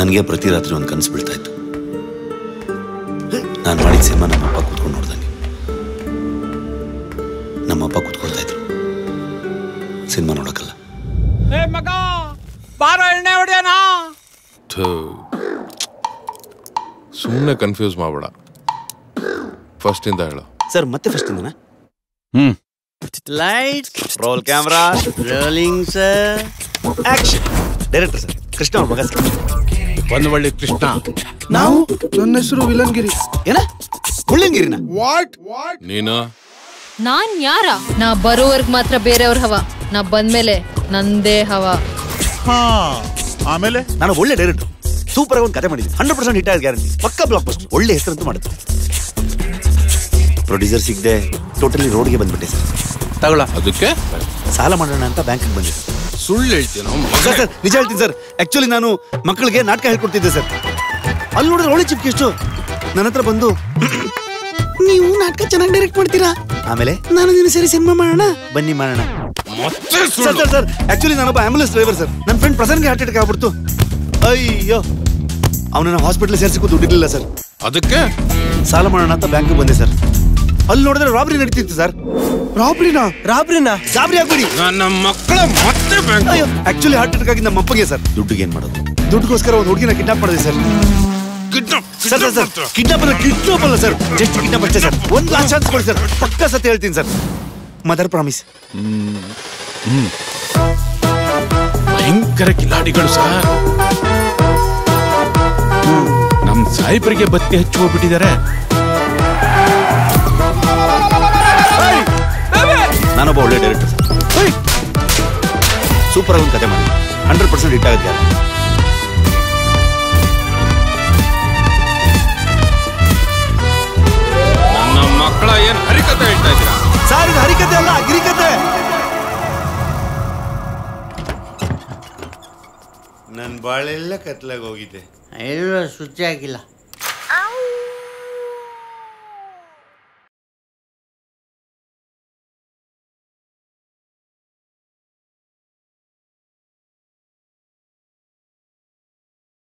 ನನಗೆ ಪ್ರತಿ ರಾತ್ರಿ ಒಂದು ಕನಸು ಬೀಳ್ತಾ ಇತ್ತು ನಾನು ಮಾಡಿದ ಸಿನಿಮಾ ನಮ್ಮಪ್ಪ ಕೂತ್ಕೊಂಡು ನೋಡ್ದಂಗೆ ನಮ್ಮಪ್ಪ ಕೂತ್ಕೊಳ್ತಾ ಇದ್ರು ಸಿನಿಮಾ ನೋಡೋಕ್ಕಲ್ಲ ಏ ಮಗ ಬಾರ ಎಣ್ಣೆ ಹೊಡಿಯೋಣ ಸುಮ್ಮನೆ ಕನ್ಫ್ಯೂಸ್ ಮಾಡಬೇಡ ಫಸ್ಟ್ ಇಂದ ಹೇಳು ಸರ್ ಮತ್ತೆ ಫಸ್ಟ್ ಇಂದನಾ hmm light roll camera rolling sir action director sir Krishna ಅವ್ರ ಮಗ ಸರ್ ಒಂದು ಒಳ್ಳೆ ಕೃಷ್ಣ ನಾವು ನನ್ನ ಹೆಸರು ವಿಲನ್ಗಿರಿ ಏನ ಮುಳ್ಳಂಗಿರಿನ ನೀನು ನಾನ್ ಯಾರ ನಾ ಬರೋವರ್ಗ್ ಮಾತ್ರ ಬೇರೆಯವ್ರ ಹವ ನಾ ಬಂದ್ಮೇಲೆ ನಂದೇ ಹವ ಆಮೇಲೆ ನಾನು ಒಳ್ಳೆ ಡೈರೆಕ್ಟರ್ ಸೂಪರ್ ಆಗಿ ಒಂದು ಕತೆ ಮಾಡಿದ್ದೀನಿ ಹಂಡ್ರೆಡ್ ಪರ್ಸೆಂಟ್ ಹಿಟ್ ಆಗಿ ಗ್ಯಾರಂಟಿ ಪಕ್ಕ ಬ್ಲಾಕ್ ಬಸ್ಟ್ ಒಳ್ಳೆ ಹೆಸರಂತೂ ಮಾಡುತ್ತೆ ಪ್ರೊಡ್ಯೂಸರ್ ಸಿಗದೆ ಟೋಟಲಿ ರೋಡ್ಗೆ ಬಂದ್ಬಿಟ್ಟೆ ಸರ್ ತಗೊಳ ಅದಕ್ಕೆ ಸಾಲ ಮಾಡೋಣ ಅಂತ ಬ್ಯಾಂಕಿಗೆ ಬಂದೆ ಸರ್ ಸುಳ್ಳು ಹೇಳ್ತೀನ ಸರ್ ಸರ್ ನಿಜ ಹೇಳ್ತೀನಿ ಸರ್ ಆಕ್ಚುಲಿ ನಾನು ಮಕ್ಕಳಿಗೆ ನಾಟಕ ಹೇಳ್ಕೊಡ್ತಿದ್ದೆ ಸರ್ ಅಲ್ಲಿ ನೋಡಿದ್ರೆ ಒಳ್ಳೆ ಚಿಪ್ ಎಷ್ಟು ನನ್ನ ಹತ್ರ ಬಂದು ನೀವು ನಾಟಕ ಚೆನ್ನಾಗಿ ಡೈರೆಕ್ಟ್ ಮಾಡ್ತೀರಾ ಆಮೇಲೆ ನಾನು ನೀನು ಸೇರಿ ಸಿನಿಮಾ ಮಾಡೋಣ ಬನ್ನಿ ಮಾಡೋಣ ಮತ್ತೆ ಸರ್ ಸರ್ ಸರ್ ಆಕ್ಚುಲಿ ನಾನೊಬ್ಬ ಆಂಬುಲೆನ್ಸ್ ಡ್ರೈವರ್ ಸರ್ ನನ್ನ ಫ್ರೆಂಡ್ ಪ್ರಸನ್ಗೆ ಹಾರ್ಟ್ ಅಟ್ಯಾಕ್ ಆಗ್ಬಿಡ್ತು ಅಯ್ಯೋ ಅವನನ್ನ ಹಾಸ್ಪಿಟಲ್ ಸೇರಿಸಿಕೂ ದುಡ್ಡಿರ್ಲಿಲ್ಲ ಸರ್ ಅದಕ್ಕೆ ಸಾಲ ಮಾಡೋಣ ಅಂತ ಬ್ಯಾಂಕ್ ಬಂದೆ ಸರ್ ಅಲ್ಲಿ ನೋಡಿದ್ರೆ ರಾಬ್ರಿ ನಡೀತಿತ್ತು ಸರ್ ರಾಬ್ರಿನಾ ರಾಬ್ರಿನಾ ಗಾಬರಿ ಆಗ್ಬಿಡಿ ನನ್ನ ಮಕ್ಕಳ ಮತ್ತೆ ಬ್ಯಾಂಕ್ ಅಯ್ಯೋ ಆಕ್ಚುಲಿ ಹಾರ್ಟ್ ಅಟ್ಯಾಕ್ ಆಗಿ ನಮ್ಮ ಅಪ್ಪಗೆ ಸರ್ ದುಡ್ಡಿಗೆ ಏನ್ ಮಾಡೋದು ದುಡ್ಡುಗೋಸ್ಕರ ಒಂದು ಹುಡುಗಿನ ಕಿಡ್ನಾಪ್ ಮಾಡಿದೆ sir sir sir sir kidnap ಅಲ್ಲ ಕಿಡ್ನಾಪ್ ಅಲ್ಲ ಸರ್ ಜಸ್ಟ್ ಕಿಡ್ನಾಪ್ ಅಷ್ಟೇ ಸರ್ ಒಂದು ಲಾಸ್ಟ್ ಚಾನ್ಸ್ ಕೊಡಿ ಸರ್ ಪಕ್ಕ ಸತ್ಯ ಹೇಳ್ತೀನಿ ಸರ್ ಮದರ್ ಪ್ರಾಮಿಸ್ ಭಯಂಕರ ಕಿಲಾಡಿಗಳು ಸರ್ ನಮ್ ಸಾಯಿಬರಿಗೆ ಬತ್ತಿ ಹಚ್ಚಿ ಹೋಗ್ಬಿಟ್ಟಿದ್ದಾರೆ ನಾನೊಬ್ಬ ಒಳ್ಳೆ ಡೈರೆಕ್ಟರ್ ಸರ್ ಸೂಪರ್ ಆಗಿ ಒಂದು ಕತೆ ಮಾಡಿ ಹಂಡ್ರೆಡ್ ಪರ್ಸೆಂಟ್ ಹಿಟ್ ಆಗುತ್ತೆ ನನ್ನ ಮಕ್ಕಳ ಏನ್ ಹರಿಕತೆ ಹೇಳ್ತಾ ಇದ್ದೀರಾ ಸರ್ ಇದು ಹರಿಕತೆ ಅಲ್ಲ ಗಿರಿಕತೆ ನನ್ನ ಬಾಳೆಲ್ಲ ಕತ್ಲಾಗ ಹೋಗಿದೆ ಎಲ್ಲೂ ಸ್ವಿಚ್ ಆಗಿಲ್ಲ